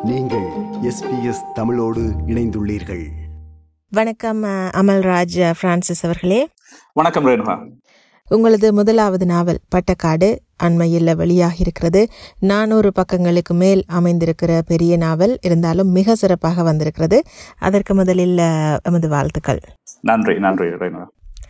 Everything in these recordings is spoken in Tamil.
நீங்கள் எஸ்பிஎஸ் தமிழோடு இணைந்துள்ளீர்கள் வணக்கம் அஹ், அமல்ராஜ் அஹ், பிரான்சிஸ் அவர்களே வணக்கம் ரேணுகா உங்களது முதலாவது நாவல் பட்டக்காடு அண்மையில் வெளியாகி இருக்கிறது நானூறு பக்கங்களுக்கு மேல் அமைந்திருக்கிற பெரிய நாவல் இருந்தாலும் மிக சிறப்பாக வந்திருக்கிறது அதற்கு முதலில் அஹ், எமது வாழ்த்துக்கள் நன்றி நன்றி ரேணுகா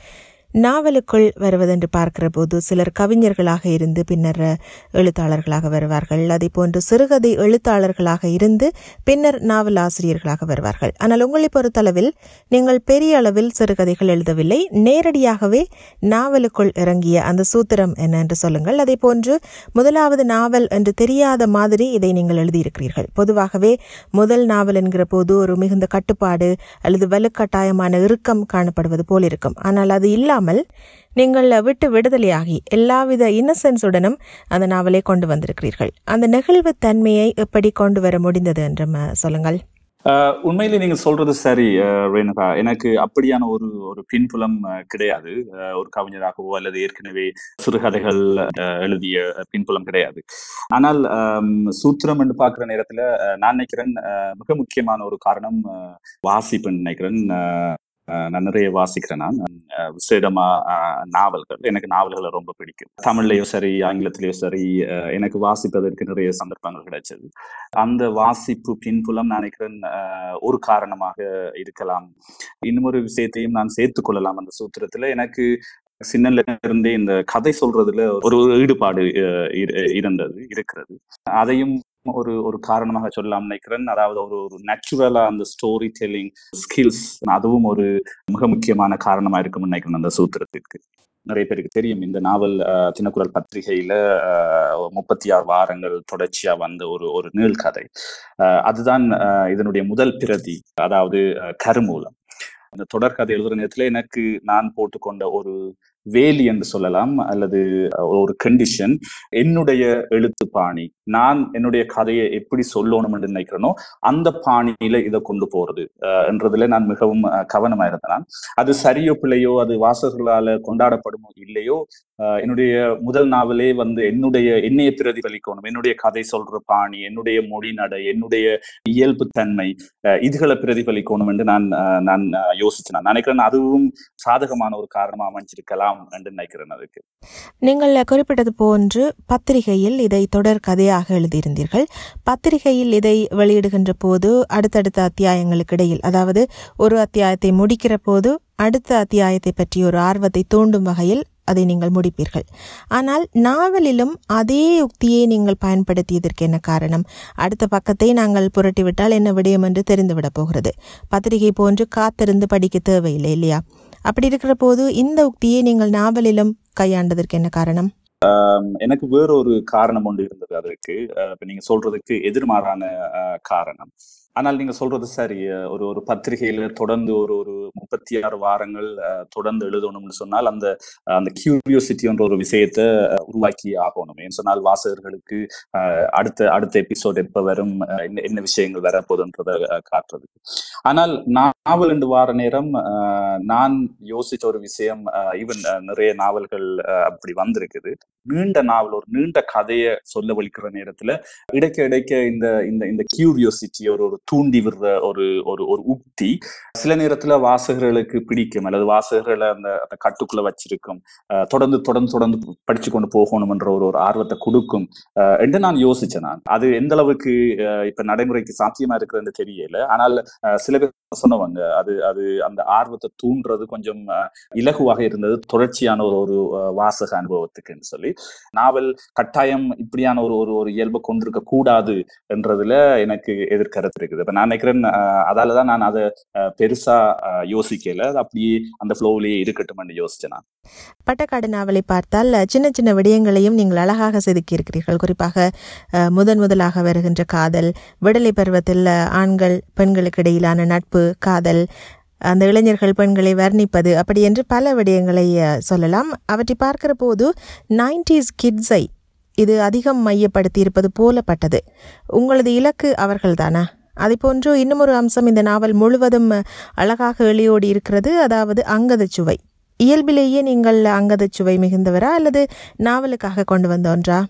நாவலுக்குள் வருவதென்று பார்க்கிற போது சிலர் கவிஞர்களாக இருந்து பின்னர் அஹ், எழுத்தாளர்களாக வருவார்கள் அதே போன்று சிறுகதை எழுத்தாளர்களாக இருந்து பின்னர் நாவல் ஆசிரியர்களாக வருவார்கள் ஆனால் உங்களை பொறுத்தளவில் நீங்கள் பெரிய அளவில் சிறுகதைகள் எழுதவில்லை நேரடியாகவே நாவலுக்குள் இறங்கிய அந்த சூத்திரம் என்ன என்று சொல்லுங்கள் அதே போன்று முதலாவது நாவல் என்று தெரியாத மாதிரி இதை நீங்கள் எழுதியிருக்கிறீர்கள் பொதுவாகவே முதல் நாவல் என்கிற போது ஒரு மிகுந்த கட்டுப்பாடு அல்லது வலுக்கட்டாயமான இறுக்கம் காணப்படுவது போல் இருக்கும் ஆனால் அது இல்லாமல் நீங்கள் விட்டு விடுதலையாகி எல்லாவித இன்னசென்ஸுடனும் அந்த நாவலை கொண்டு வந்திருக்கிறீர்கள் அந்த நெகிழ்வு தன்மையை எப்படி கொண்டு வர முடிந்தது என்று ம- சொல்லுங்கள் அஹ், உண்மையிலே நீங்க சொல்றது சரி அஹ், ரேணுகா எனக்கு அப்படியான ஒரு ஒரு பின்புலம் அஹ், கிடையாது அஹ், ஒரு கவிஞராகவோ அல்லது ஏற்கனவே சிறுகதைகள் அஹ், எழுதிய பின்புலம் கிடையாது ஆனால் அம், சூத்திரம் என்று பார்க்கிற நேரத்துல அஹ், நான் நினைக்கிறேன் அஹ், மிக முக்கியமான ஒரு காரணம் அஹ், வாசிப்புன்னு நினைக்கிறேன் அஹ், அஹ், நான் நிறைய வாசிக்கிறேன் நான் அஹ், விசேடமா அஹ், நாவல்கள் எனக்கு நாவல்களை ரொம்ப பிடிக்கும் தமிழ்லயோ சரி ஆங்கிலத்திலயோ சரி அஹ், எனக்கு வாசிப்பதற்கு நிறைய சந்தர்ப்பங்கள் கிடைச்சது அந்த வாசிப்பு பின்புலம் நான் நினைக்கிறேன் அஹ், ஒரு காரணமாக இருக்கலாம் இன்னும் ஒரு விஷயத்தையும் நான் சேர்த்துக் கொள்ளலாம் அந்த சூத்திரத்துல எனக்கு சின்னல இருந்தே இந்த கதை சொல்றதுல ஒரு ஈடுபாடு அஹ், இரு- இருந்தது இருக்கிறது அதையும் ஒரு ஒரு காரணமாக சொல்லலாம் நினைக்கிறேன் அதாவது ஒரு ஒரு நேச்சுரலா அந்த ஸ்டோரி டெல்லிங் ஸ்கில்ஸ் அதுவும் ஒரு மிக முக்கியமான காரணமா இருக்கும்னு நினைக்கிறேன் அந்த சூத்திரத்திற்கு நிறைய பேருக்கு தெரியும் இந்த நாவல் அஹ், தினக்குரல் பத்திரிகையில அஹ், முப்பத்தி ஆறு வாரங்கள் தொடர்ச்சியா வந்த ஒரு ஒரு நீள்கதை அஹ், அதுதான் அஹ், இதனுடைய முதல் பிரதி அதாவது அஹ், கருமூலம் அந்த தொடர்கதை எழுதுற நேரத்துல எனக்கு நான் போட்டுக்கொண்ட ஒரு வேலி என்று சொல்லலாம் அல்லது அஹ், ஒரு கண்டிஷன் என்னுடைய எழுத்து பாணி நான் என்னுடைய கதையை எப்படி சொல்லணும் என்று நினைக்கிறேனோ அந்த பாணியில இதை கொண்டு போறது அஹ், என்றதுல நான் மிகவும் அஹ், கவனமா இருந்தேன் அது சரியோ பிள்ளையோ அது வாசகர்களால கொண்டாடப்படுமோ இல்லையோ அஹ், என்னுடைய முதல் நாவலே வந்து என்னுடைய என்னைய பிரதிபலிக்கணும் என்னுடைய கதை சொல்ற பாணி என்னுடைய மொழி நடை என்னுடைய இயல்பு தன்மை அஹ், இதுகளை பிரதிபலிக்கணும் என்று நான் அஹ், நான் அஹ், யோசிச்சேன் நான் நினைக்கிறேன் அதுவும் சாதகமான ஒரு காரணமா அமைஞ்சிருக்கலாம் என்று நினைக்கிறேன் அதுக்கு நீங்கள் குறிப்பிட்டது போன்று பத்திரிகையில் இதை தொடர் கதையாக எழுதியிருந்தீர்கள் பத்திரிகையில் இதை வெளியிடுகின்ற போது அடுத்தடுத்த அத்தியாயங்களுக்கு இடையில் அதாவது ஒரு அத்தியாயத்தை முடிக்கிற போது அடுத்த அத்தியாயத்தை பற்றி ஒரு ஆர்வத்தை தூண்டும் வகையில் அதை நீங்கள் முடிப்பீர்கள் ஆனால் நாவலிலும் அதே உக்தியை நீங்கள் பயன்படுத்தியதற்கு என்ன காரணம் அடுத்த பக்கத்தை நாங்கள் புரட்டிவிட்டால் என்ன விடயம் என்று தெரிந்துவிடப் போகிறது பத்திரிகை போன்று காத்திருந்து படிக்க தேவையில்லை இல்லையா அப்படி இருக்கிற போது இந்த உக்தியை நீங்கள் நாவலிலும் கையாண்டதற்கு என்ன காரணம் உம், எனக்கு வேறொரு காரணம் ஒன்று இருந்தது அதற்கு அஹ், இப்ப நீங்க சொல்றதுக்கு எதிர்மாறான அஹ், காரணம் ஆனால் நீங்க சொல்றது சரி அஹ், ஒரு ஒரு பத்திரிகையில தொடர்ந்து ஒரு ஒரு முப்பத்தி ஆறு வாரங்கள் அஹ், தொடர்ந்து எழுதணும்னு சொன்னால் அந்த அஹ், அந்த கியூரியோசிட்டி என்ற ஒரு விஷயத்தை அஹ், உருவாக்கி ஆகணும் ஏன்னு சொன்னால் வாசகர்களுக்கு அஹ், அடுத்த அடுத்த எபிசோட் எப்ப வரும் அஹ், என்ன என்ன விஷயங்கள் வரப்போகுதுன்றதை அஹ், காட்டுறதுக்கு ஆனால் நாவல் என்று வார நேரம் அஹ், நான் யோசிச்ச ஒரு விஷயம் ஈவன் நிறைய நாவல்கள் அஹ், அப்படி வந்திருக்குது நீண்ட நாவல் ஒரு நீண்ட கதையை சொல்ல வலிக்கிற நேரத்துல இடைக்க இடைக்க இந்த இந்த இந்த கியூரியோசிட்டி ஒரு ஒரு தூண்டி விடுற ஒரு ஒரு ஒரு உக்தி சில நேரத்துல வாசகர்களுக்கு பிடிக்கும் அல்லது வாசகர்களை அந்த அந்த கட்டுக்குள்ள வச்சிருக்கும் அஹ் தொடர்ந்து தொடர்ந்து தொடர்ந்து படிச்சு கொண்டு போகணும்ன்ற ஒரு ஒரு ஆர்வத்தை கொடுக்கும் அஹ் என்று நான் யோசிச்சேன் நான் அது எந்த அளவுக்கு அஹ் இப்ப நடைமுறைக்கு சாத்தியமா இருக்குதுன்னு தெரியல ஆனால் அஹ் சில பேர் சொன்னவங்க அது அது அந்த ஆர்வத்தை தூண்டுறது கொஞ்சம் அஹ், இலகுவாக இருந்தது தொடர்ச்சியான ஒரு ஒரு அஹ், வாசக அனுபவத்துக்குன்னு சொல்லி நாவல் கட்டாயம் இப்படியான ஒரு ஒரு ஒரு இயல்பை கொண்டிருக்க கூடாது என்றதுல எனக்கு எதிர்கருத்து இருக்குது இப்ப நான் நினைக்கிறேன் அஹ், அதாலதான் நான் அதை அஹ், பெருசா அஹ், யோசிக்கல அது அப்படியே அந்த ஃப்ளோவிலேயே இருக்கட்டும்னு யோசிச்சேன் நான் பட்டக்காடு நாவலை பார்த்தால் அஹ், சின்ன சின்ன விடயங்களையும் நீங்கள் அழகாக செதுக்கி இருக்கிறீர்கள் குறிப்பாக அஹ், முதன் முதலாக வருகின்ற காதல் விடலை பருவத்தில் அஹ், ஆண்கள் பெண்களுக்கு இடையிலான நட்பு காதல் அந்த இளைஞர்கள் பெண்களை வர்ணிப்பது அப்படி என்று பல விடயங்களை அஹ், சொல்லலாம் அவற்றை பார்க்கிற போது நைன்டிஸ் கிட்ஸை இது அதிகம் மையப்படுத்தி இருப்பது போலப்பட்டது உங்களது இலக்கு அவர்கள்தானா அதேபோன்று இன்னும் ஒரு அம்சம் இந்த நாவல் முழுவதும் அஹ், அழகாக எளியோடி இருக்கிறது அதாவது அங்கதச் சுவை இயல்பிலேயே நீங்கள் அங்கதச் சுவை மிகுந்தவரா அல்லது நாவலுக்காக கொண்டு வந்த ஒன்றா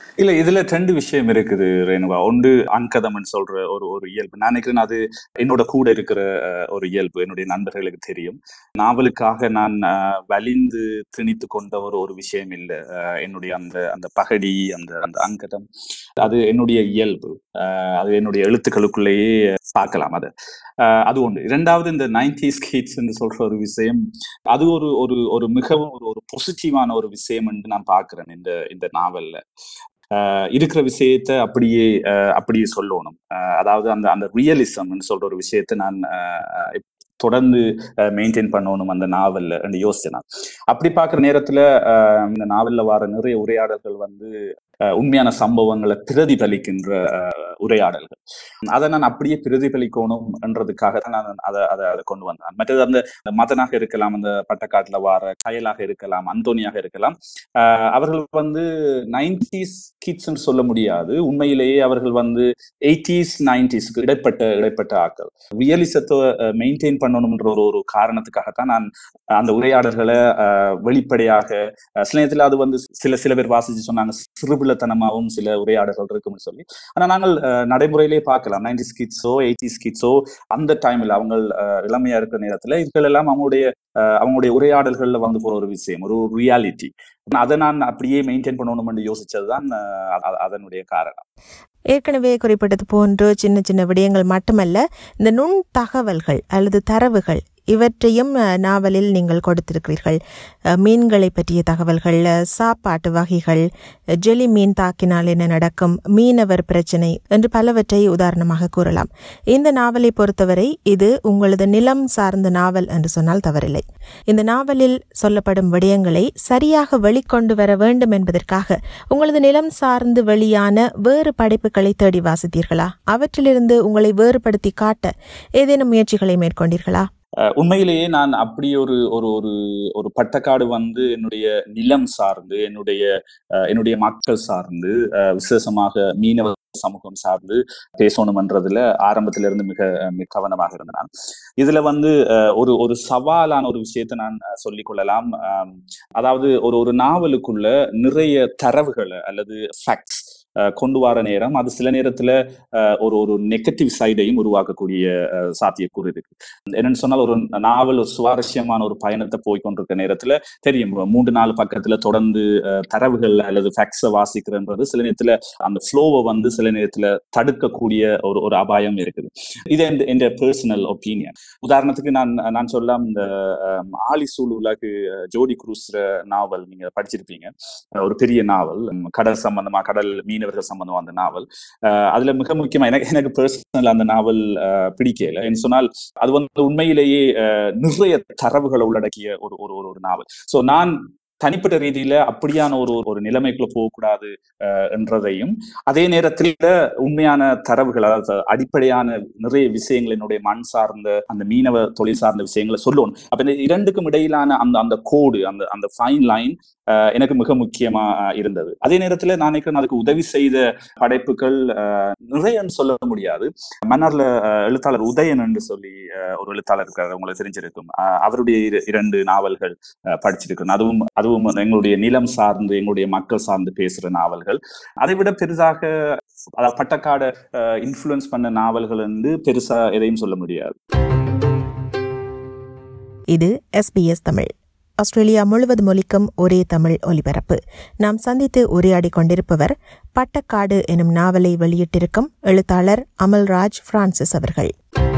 இல்ல இதுல ரெண்டு விஷயம் இருக்குது ரேணுகா ஒன்று அன்கதம்னு சொல்ற ஒரு ஒரு இயல்பு நான் நினைக்கிறேன் அது என்னோட கூட இருக்கிற அஹ், ஒரு இயல்பு என்னுடைய நண்பர்களுக்கு தெரியும் நாவலுக்காக நான் அஹ், வலிந்து திணித்து கொண்ட ஒரு ஒரு விஷயம் இல்லை அஹ், என்னுடைய அந்த அந்த பகடி அந்த அந்த அங்கதம் அது என்னுடைய இயல்பு அஹ், அது என்னுடைய எழுத்துக்களுக்குள்ளேயே பார்க்கலாம் அது அஹ், அது ஒன்று இரண்டாவது இந்த நைன்டி ஸ்கீட்ஸ் என்று சொல்ற ஒரு விஷயம் அது ஒரு ஒரு ஒரு மிகவும் ஒரு ஒரு பாசிட்டிவான ஒரு விஷயம் என்று நான் பார்க்கிறேன் இந்த இந்த நாவல்ல ஆஹ் இருக்கிற விஷயத்த அப்படியே ஆஹ் அப்படியே சொல்லணும் ஆஹ் அதாவது அந்த அந்த ரியலிசம்னு சொல்ற ஒரு விஷயத்த நான் ஆஹ் தொடர்ந்து மெயின்டைன் பண்ணணும் அந்த நாவல்ல என்று யோசிச்சேன் நான். அப்படி பார்க்குற நேரத்துல ஆஹ் இந்த நாவல்ல வர நிறைய உரையாடல்கள் வந்து ஆஹ் உண்மையான சம்பவங்களை பிரதிபலிக்கின்ற ஆஹ் உரையாடல்கள் அதை நான் அப்படியே பிரதிபலிக்கணும் என்றதுக்காக தான் நான் அதை அதை அதை கொண்டு வந்தேன் மற்றது அந்த அந்த மதனாக இருக்கலாம் அந்த பட்டக்காட்டுல வார கயலாக இருக்கலாம் அந்தோனியாக இருக்கலாம் ஆஹ் அவர்கள் வந்து நைன்டிஸ் கிட்ஸ்ன்னு சொல்ல முடியாது உண்மையிலேயே அவர்கள் வந்து எயிட்டிஸ் நைன்டிஸ்க்கு இடைப்பட்ட இடைப்பட்ட ஆக்கள் ரியலிசத்தை மெயின்டைன் பண்ணணும்ன்ற ஒரு ஒரு காரணத்துக்காகத்தான் நான் அந்த உரையாடல்களை ஆஹ் வெளிப்படையாக ஆஹ் சில நேரத்துல அது வந்து சில சில பேர் வாசிச்சு சொன்னாங்க சிறுபிள்ளத்தனமாகவும் சில உரையாடல்கள் இருக்கும்னு சொல்லி ஆனா நாங்கள் ஆஹ் நடைமுறையிலே பார்க்கலாம் நைன்டிஸ் கிட்ஸோ எயிட்டிஸ் கிட்ஸோ அந்த டைம்ல அவங்க ஆஹ் இளமையா இருக்கிற நேரத்துல இதுகள் எல்லாம் அவங்களுடைய ஆஹ் அவங்களுடைய உரையாடல்கள்ல வந்து போற ஒரு விஷயம் ஒரு ரியாலிட்டி அதை நான் அப்படியே மெயின்டைன் பண்ணணும்னு யோசிச்சதுதான் ஆஹ் அ- அதனுடைய காரணம் ஏற்கனவே குறிப்பிட்டது போன்று சின்ன சின்ன விடயங்கள் மட்டுமல்ல இந்த நுண் தகவல்கள் அல்லது தரவுகள் இவற்றையும் அஹ், நாவலில் நீங்கள் கொடுத்திருக்கிறீர்கள் அஹ், மீன்களை பற்றிய தகவல்கள் அஹ், சாப்பாட்டு வகைகள் அஹ், ஜெலி மீன் தாக்கினால் என்ன நடக்கும் மீனவர் பிரச்சனை என்று பலவற்றை உதாரணமாக கூறலாம் இந்த நாவலை பொறுத்தவரை இது உங்களது நிலம் சார்ந்த நாவல் என்று சொன்னால் தவறில்லை இந்த நாவலில் சொல்லப்படும் விடயங்களை சரியாக வெளிக்கொண்டு வர வேண்டும் என்பதற்காக உங்களது நிலம் சார்ந்து வெளியான வேறு படைப்புகளை தேடி வாசித்தீர்களா அவற்றிலிருந்து உங்களை வேறுபடுத்தி காட்ட ஏதேனும் முயற்சிகளை மேற்கொண்டீர்களா அஹ் உண்மையிலேயே நான் அப்படி ஒரு ஒரு ஒரு ஒரு பட்டக்காடு வந்து என்னுடைய நிலம் சார்ந்து என்னுடைய அஹ் என்னுடைய மக்கள் சார்ந்து அஹ் விசேஷமாக மீனவ சமூகம் சார்ந்து பேசணும்ன்றதுல ஆரம்பத்துல இருந்து மிக மிக கவனமாக இருந்தேன் நான். இதுல வந்து அஹ் ஒரு ஒரு சவாலான ஒரு விஷயத்தை நான் அஹ் சொல்லிக் கொள்ளலாம் ஆம், அதாவது ஒரு ஒரு நாவலுக்குள்ள நிறைய தரவுகளை அல்லது ஃபேக்ட்ஸ் கொண்டு வர நேரம் அது சில நேரத்துல அஹ் ஒரு ஒரு நெகட்டிவ் சைடையும் உருவாக்கக்கூடிய அஹ் சாத்தியக்கூறு இருக்கு என்னன்னு சொன்னால் ஒரு நாவல் ஒரு சுவாரஸ்யமான ஒரு பயணத்தை போய் கொண்டிருக்க நேரத்துல தெரியும் மூன்று நாலு பக்கத்துல தொடர்ந்து அஹ், தரவுகள் அல்லது ஃபேக்ட்ஸை வாசிக்கிறன்றது சில நேரத்துல அந்த ஃப்ளோவை வந்து சில நேரத்துல தடுக்கக்கூடிய ஒரு ஒரு அபாயம் இருக்குது இது என் என் பர்சனல் ஒப்பீனியன் உதாரணத்துக்கு நான் நான் சொல்லலாம் இந்த அஹ், ஆலி சூலுலாக்கு ஜோடி குரூஸ்ற நாவல் நீங்க படிச்சிருப்பீங்க அஹ், ஒரு பெரிய நாவல் உம், கடல் சம்பந்தமா கடல் மீனவர்கள் சம்பந்தமா அந்த நாவல் அஹ், அதுல மிக முக்கியமா எனக்கு எனக்கு பர்சனல் அந்த நாவல் அஹ், பிடிக்கல என்று சொன்னால் அது வந்து உண்மையிலேயே அஹ், நிறைய தரவுகளை உள்ளடக்கிய ஒரு ஒரு ஒரு ஒரு நாவல் சோ நான் தனிப்பட்ட ரீதியில அப்படியான ஒரு ஒரு நிலைமைக்குள்ள போகக்கூடாது அஹ், என்றதையும் அதே நேரத்துல உண்மையான தரவுகள் அதாவது அடிப்படையான நிறைய விஷயங்கள் என்னுடைய மண் சார்ந்த அந்த மீனவ தொழில் சார்ந்த விஷயங்களை சொல்லணும் அப்ப இந்த இரண்டுக்கும் இடையிலான அந்த அந்த கோடு அந்த அந்த ஃபைன் லைன் எனக்கு மிக முக்கியமா அஹ், இருந்தது அதே நேரத்துல நான் நினைக்கிறேன் அதுக்கு உதவி செய்த படைப்புகள் அஹ், நிறையன்னு சொல்ல முடியாது மன்னார்ல அஹ், எழுத்தாளர் உதயன் என்று சொல்லி அஹ், ஒரு எழுத்தாளர் இருக்காரு உங்களுக்கு தெரிஞ்சிருக்கும் அஹ், அவருடைய இரு- இரண்டு நாவல்கள் அஹ், படிச்சிருக்கேன் அதுவும் அதுவும் எங்களுடைய நிலம் சார்ந்து எங்களுடைய மக்கள் சார்ந்து பேசுற நாவல்கள் அதை விட பெரிதாக அதாவது பட்டக்காட இன்ஃப்ளூயன்ஸ் பண்ண நாவல்கள் வந்து பெருசா எதையும் சொல்ல முடியாது இது எஸ்பிஎஸ் தமிழ் ஆஸ்திரேலியா முழுவதும் ஒலிக்கும் ஒரே தமிழ் ஒலிபரப்பு நாம் சந்தித்து உரையாடிக் கொண்டிருப்பவர் பட்டக்காடு எனும் நாவலை வெளியிட்டிருக்கும் எழுத்தாளர் அமல்ராஜ் பிரான்சிஸ் அவர்கள்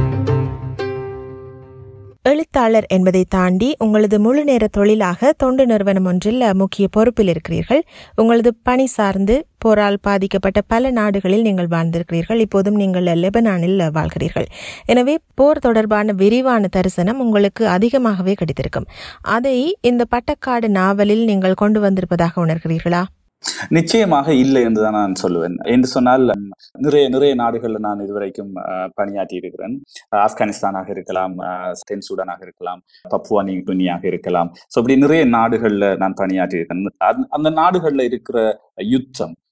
எழுத்தாளர் என்பதை தாண்டி உங்களது முழு நேர தொழிலாக தொண்டு நிறுவனம் ஒன்றில் முக்கிய பொறுப்பில் இருக்கிறீர்கள் உங்களது பணி சார்ந்து போரால் பாதிக்கப்பட்ட பல நாடுகளில் நீங்கள் வாழ்ந்திருக்கிறீர்கள் இப்போதும் நீங்கள் லெபனானில் வாழ்கிறீர்கள் எனவே போர் தொடர்பான விரிவான தரிசனம் உங்களுக்கு அதிகமாகவே கிடைத்திருக்கும் அதை இந்த பட்டக்காடு நாவலில் நீங்கள் கொண்டு வந்திருப்பதாக உணர்கிறீர்களா நிச்சயமாக இல்லை என்றுதான் நான் சொல்லுவேன் என்று சொன்னால் உம், நிறைய நிறைய நாடுகள்ல நான் இதுவரைக்கும் அஹ், பணியாற்றி இருக்கிறேன் ஆப்கானிஸ்தானாக இருக்கலாம் அஹ், தென் சூடானாக இருக்கலாம் பப்புவா நியூகினியாக இருக்கலாம் ஸோ இப்படி நிறைய நாடுகள்ல நான் பணியாற்றி இருக்கேன் அந்த- அந்த நாடுகள்ல இருக்கிற யுத்தம்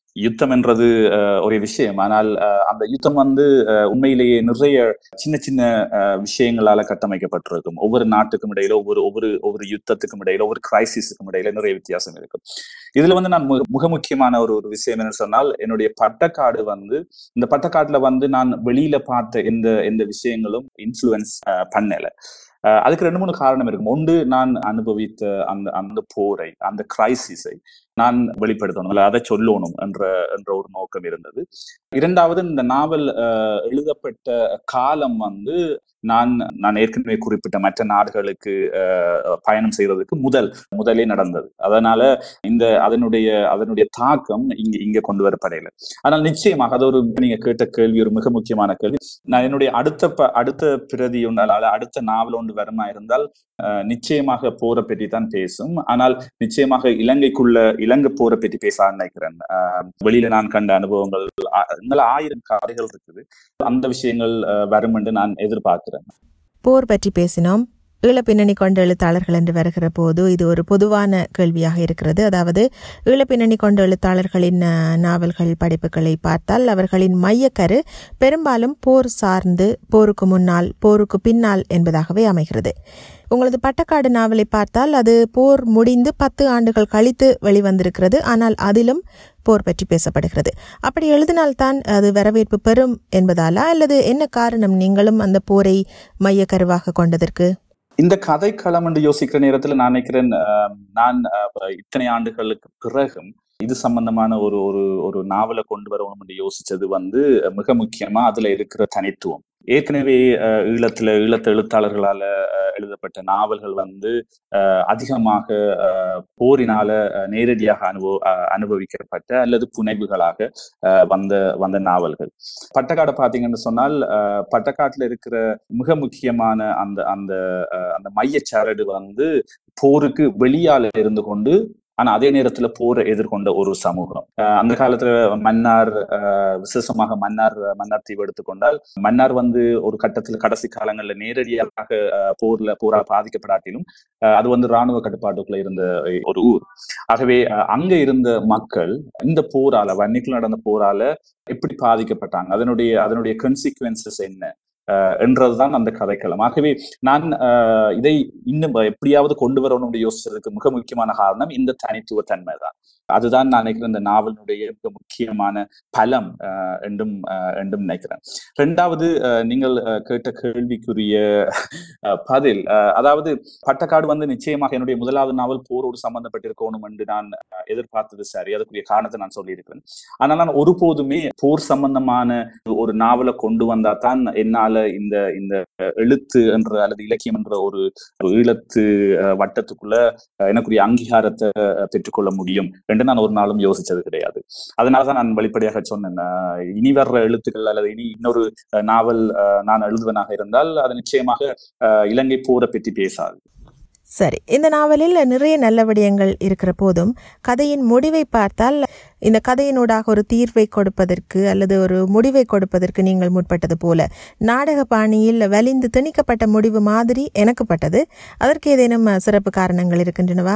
யுத்தம் என்றது அஹ், ஒரு விஷயம் ஆனால் அஹ், அந்த யுத்தம் வந்து அஹ், உண்மையிலேயே நிறைய சின்ன சின்ன அஹ், விஷயங்களால கட்டமைக்கப்பட்டிருக்கும் ஒவ்வொரு நாட்டுக்கும் இடையில ஒவ்வொரு ஒவ்வொரு ஒவ்வொரு யுத்தத்துக்கும் இடையில ஒவ்வொரு கிரைசிஸுக்கும் இடையில நிறைய வித்தியாசம் இருக்கும் இதுல வந்து நான் மிக- மிக முக்கியமான ஒரு ஒரு விஷயம் என்ன சொன்னால் என்னுடைய பட்டக்காடு வந்து இந்த பட்டக்காட்டுல வந்து நான் வெளியில பார்த்த எந்த எந்த விஷயங்களும் இன்ஃப்ளூயன்ஸ் பண்ணல அஹ் அதுக்கு ரெண்டு மூணு காரணம் இருக்கும் ஒன்று நான் அனுபவித்த அந்த அந்த போரை அந்த கிரைசிஸை நான் வெளிப்படுத்தணும் அல்ல அதை சொல்லணும் என்ற என்ற ஒரு நோக்கம் இருந்தது இரண்டாவது இந்த நாவல் அஹ், எழுதப்பட்ட காலம் வந்து நான் நான் ஏற்கனவே குறிப்பிட்ட மற்ற நாடுகளுக்கு அஹ், பயணம் செய்யறதுக்கு முதல் முதலே நடந்தது அதனால இந்த அதனுடைய அதனுடைய தாக்கம் இங்க இங்க கொண்டு வரப்படையில ஆனால் நிச்சயமாக அது ஒரு நீங்க கேட்ட கேள்வி ஒரு மிக முக்கியமான கேள்வி நான் என்னுடைய அடுத்த ப- அடுத்த பிரதி ஒன்று அல்ல அடுத்த நாவல் ஒன்று வருமா இருந்தால் அஹ், நிச்சயமாக போரை பற்றி தான் பேசும் ஆனால் நிச்சயமாக இலங்கைக்குள்ள இலங்கை போரை பற்றி பேச நினைக்கிறேன் அஹ், வெளியில நான் கண்ட அனுபவங்கள் ஆ- இன்னும் ஆயிரம் கதைகள் இருக்குது அந்த விஷயங்கள் அஹ், வரும் என்று நான் எதிர்பார்க்கிறேன் போர் பற்றி பேசினோம் ஈழப்பின்னணி கொண்ட எழுத்தாளர்கள் என்று வருகிற போது இது ஒரு பொதுவான கேள்வியாக இருக்கிறது அதாவது ஈழப்பின்னணி கொண்ட எழுத்தாளர்களின் அஹ், நாவல்கள் படைப்புகளை பார்த்தால் அவர்களின் மையக்கரு பெரும்பாலும் போர் சார்ந்து போருக்கு முன்னால் போருக்கு பின்னால் என்பதாகவே அமைகிறது உங்களது பட்டக்காடு நாவலை பார்த்தால் அது போர் முடிந்து பத்து ஆண்டுகள் கழித்து வெளிவந்திருக்கிறது ஆனால் அதிலும் போர் பற்றி பேசப்படுகிறது அப்படி எழுதினால்தான் அது வரவேற்பு பெறும் என்பதாலா அல்லது என்ன காரணம் நீங்களும் அந்த போரை மையக்கருவாக கொண்டதற்கு இந்த கதைக்களம் என்று யோசிக்கிற நேரத்துல நான் நினைக்கிறேன் அஹ், நான் அஹ், இத்தனை ஆண்டுகளுக்கு பிறகும் இது சம்பந்தமான ஒரு ஒரு ஒரு நாவலை கொண்டு வரணும் என்று யோசிச்சது வந்து மிக முக்கியமா அதுல இருக்கிற தனித்துவம் ஏற்கனவே அஹ், ஈழத்துல ஈழத்து எழுத்தாளர்களால அஹ், எழுதப்பட்ட நாவல்கள் வந்து அஹ், அதிகமாக அஹ், போரினால அஹ், நேரடியாக அனுபவ அஹ், அனுபவிக்கப்பட்ட அல்லது புனைவுகளாக அஹ், வந்த வந்த நாவல்கள் பட்டக்காடை பாத்தீங்கன்னு சொன்னால் அஹ், பட்டக்காட்டுல இருக்கிற மிக முக்கியமான அந்த அந்த அஹ், அந்த மையச்சரடு வந்து போருக்கு வெளியால இருந்து கொண்டு ஆனா அதே நேரத்துல போரை எதிர்கொண்ட ஒரு சமூகம் அஹ் அந்த காலத்துல மன்னார் அஹ், விசேஷமாக மன்னார் மன்னார் தீவு எடுத்துக்கொண்டால் மன்னார் வந்து ஒரு கட்டத்துல கடைசி காலங்கள்ல நேரடியாக அஹ், போர்ல போரால் பாதிக்கப்படாட்டிலும் அஹ், அது வந்து ராணுவ கட்டுப்பாட்டுக்குள்ள இருந்த ஒரு ஊர் ஆகவே அஹ், அங்க இருந்த மக்கள் இந்த போரால வன்னிக்குள்ள நடந்த போரால எப்படி பாதிக்கப்பட்டாங்க அதனுடைய அதனுடைய கன்சிக்வன்சஸ் என்ன அஹ் என்றதுதான் அந்த கதைக்களம் ஆகவே நான் அஹ், இதை இன்னும் எப்படியாவது கொண்டு வரணும்னு யோசிச்சதுக்கு மிக முக்கியமான காரணம் இந்த தனித்துவ தன்மை தான் அதுதான் நான் நினைக்கிறேன் இந்த நாவலினுடைய மிக முக்கியமான பலம் அஹ், என்றும் அஹ், என்றும் நினைக்கிறேன் ரெண்டாவது அஹ், நீங்கள் அஹ், கேட்ட கேள்விக்குரிய அஹ், பதில் அஹ், அதாவது பட்டக்காடு வந்து நிச்சயமாக என்னுடைய முதலாவது நாவல் போரோடு சம்பந்தப்பட்டிருக்கணும் என்று நான் அஹ், எதிர்பார்த்தது சரி அதுக்குரிய காரணத்தை நான் சொல்லியிருக்கிறேன் ஆனால் நான் ஒருபோதுமே போர் சம்பந்தமான ஒரு நாவலை கொண்டு வந்தா தான் என்னால இந்த இந்த எழுத்து என்ற அல்லது இலக்கியம் என்ற ஒரு ஒரு ஈழத்து அஹ், வட்டத்துக்குள்ள அஹ், எனக்குரிய அங்கீகாரத்தை அஹ், பெற்றுக்கொள்ள முடியும் என்று நான் ஒரு நாளும் யோசிச்சது கிடையாது அதனாலதான் நான் வெளிப்படையாக சொன்னேன் அஹ், இனி வர்ற எழுத்துக்கள் அல்லது இனி இன்னொரு அஹ், நாவல் அஹ், நான் எழுதுவனாக இருந்தால் அது நிச்சயமாக அஹ், இலங்கை போரை பற்றி பேசாது சரி இந்த நாவலில் நிறைய நல்ல விடயங்கள் இருக்கிற போதும் கதையின் முடிவை பார்த்தால் இந்த கதையினூடாக ஒரு தீர்வை கொடுப்பதற்கு அல்லது ஒரு முடிவை கொடுப்பதற்கு நீங்கள் முற்பட்டது போல நாடக பாணியில் வலிந்து திணிக்கப்பட்ட முடிவு மாதிரி எனக்கு பட்டது அதற்கு ஏதேனும் அஹ், சிறப்பு காரணங்கள் இருக்கின்றனவா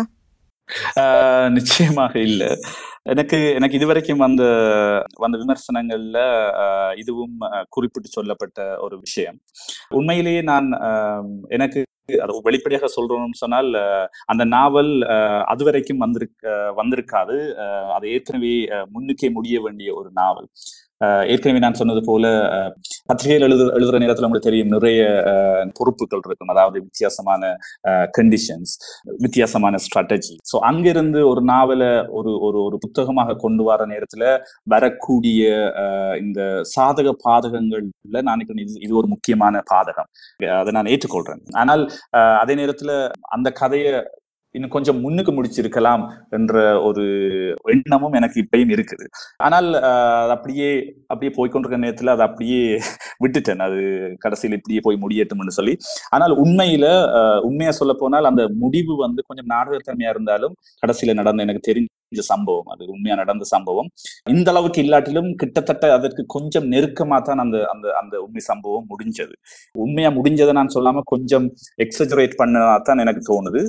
ஆஹ் நிச்சயமாக இல்ல எனக்கு எனக்கு இதுவரைக்கும் வந்த வந்த விமர்சனங்கள்ல ஆஹ் இதுவும் ஆஹ் குறிப்பிட்டு சொல்லப்பட்ட ஒரு விஷயம் உண்மையிலேயே நான் ஆஹ் எனக்கு அது வெளிப்படையாக சொல்றோம்னு சொன்னால் ஆஹ் அந்த நாவல் ஆஹ் அதுவரைக்கும் வந்திருக்க வந்திருக்காது ஆஹ் அது ஏற்கனவே ஆஹ் முன்னுக்கே முடிய வேண்டிய ஒரு நாவல் ஆஹ் ஏற்கனவே நான் சொன்னது போல ஆஹ் பத்திரிகையில் எழுது எழுதுற நேரத்துல உங்களுக்கு தெரியும் நிறைய ஆஹ் பொறுப்புகள் இருக்கும் அதாவது வித்தியாசமான கண்டிஷன்ஸ் வித்தியாசமான ஸ்ட்ராட்டஜி ஸோ அங்கிருந்து ஒரு நாவலை ஒரு ஒரு ஒரு புத்தகமாக கொண்டு வர நேரத்துல வரக்கூடிய ஆஹ் இந்த சாதக பாதகங்கள்ல நான் நினைக்கிறேன் இது இது ஒரு முக்கியமான பாதகம் அதை நான் ஏற்றுக்கொள்றேன் ஆனால் ஆஹ் அதே நேரத்துல அந்த கதையை இன்னும் கொஞ்சம் முன்னுக்கு முடிச்சிருக்கலாம் என்ற ஒரு எண்ணமும் எனக்கு இப்பயும் இருக்குது ஆனால் ஆஹ் அது அப்படியே அப்படியே போய்க்கொண்டிருக்க நேரத்துல அதை அப்படியே விட்டுட்டேன் அது கடைசியில் இப்படியே போய் முடியட்டும்னு சொல்லி ஆனால் உண்மையில ஆஹ் உண்மையா சொல்ல போனால் அந்த முடிவு வந்து கொஞ்சம் நாடகத்தன்மையா இருந்தாலும் கடைசியில நடந்த எனக்கு தெரிஞ்ச சம்பவம் அது உண்மையா நடந்த சம்பவம் இந்த அளவுக்கு இல்லாட்டிலும் கிட்டத்தட்ட அதற்கு கொஞ்சம் நெருக்கமா தான் அந்த அந்த அந்த உண்மை சம்பவம் முடிஞ்சது உண்மையா முடிஞ்சதை நான் சொல்லாம கொஞ்சம் எக்ஸஜரேட் பண்ணதான் எனக்கு தோணுது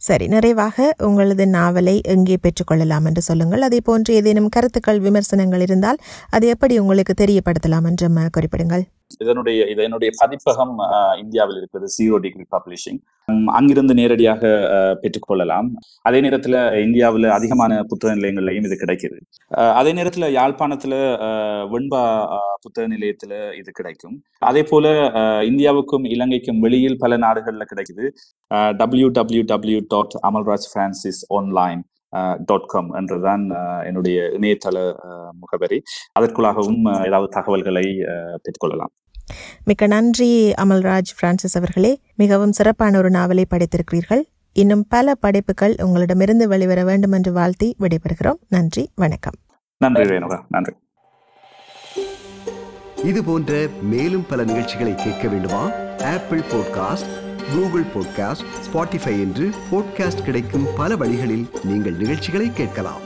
சரி நிறைவாக உங்களது நாவலை எங்கே பெற்றுக்கொள்ளலாம் என்று சொல்லுங்கள் அதே போன்று ஏதேனும் கருத்துக்கள் விமர்சனங்கள் இருந்தால் அதை எப்படி உங்களுக்கு தெரியப்படுத்தலாம் என்று ம, குறிப்பிடுங்கள் இதனுடைய இதனுடைய பதிப்பகம் அஹ், இந்தியாவில் இருக்கிறது ஜீரோ டிகிரி பப்ளிஷிங் அங்கிருந்து நேரடியாக அஹ், பெற்றுக்கொள்ளலாம் அதே நேரத்துல இந்தியாவில் அதிகமான புத்தக நிலையங்கள்லையும் இது கிடைக்குது அஹ், அதே நேரத்துல யாழ்ப்பாணத்துல அஹ், வெண்பா அஹ், புத்தக நிலையத்துல இது கிடைக்கும் அதே போல அஹ், இந்தியாவுக்கும் இலங்கைக்கும் வெளியில் பல நாடுகள்ல கிடைக்குது W W W dot Amalraj Francis online dot com என்றுதான் அஹ், என்னுடைய இணையதள அஹ், முகவரி அதற்குள்ளாகவும் அஹ், ஏதாவது தகவல்களை அஹ், பெற்றுக்கொள்ளலாம் மிக்க நன்றி அமல்ராஜ் பிரான்சிஸ் அவர்களே மிகவும் சிறப்பான ஒரு நாவலை படைத்திருக்கிறீர்கள் இன்னும் பல படைப்புகள் உங்களிடமிருந்து வெளிவர வேண்டும் என்று வாழ்த்தி விடைபெறுகிறோம் நன்றி வணக்கம் நன்றி ரேணுகா நன்றி இது போன்ற மேலும் பல நிகழ்ச்சிகளை கேட்க வேண்டுமா Apple podcast Google podcast Spotify என்று பாட்காஸ்ட் கிடைக்கும் பல வழிகளில் நீங்கள் நிகழ்ச்சிகளை கேட்கலாம்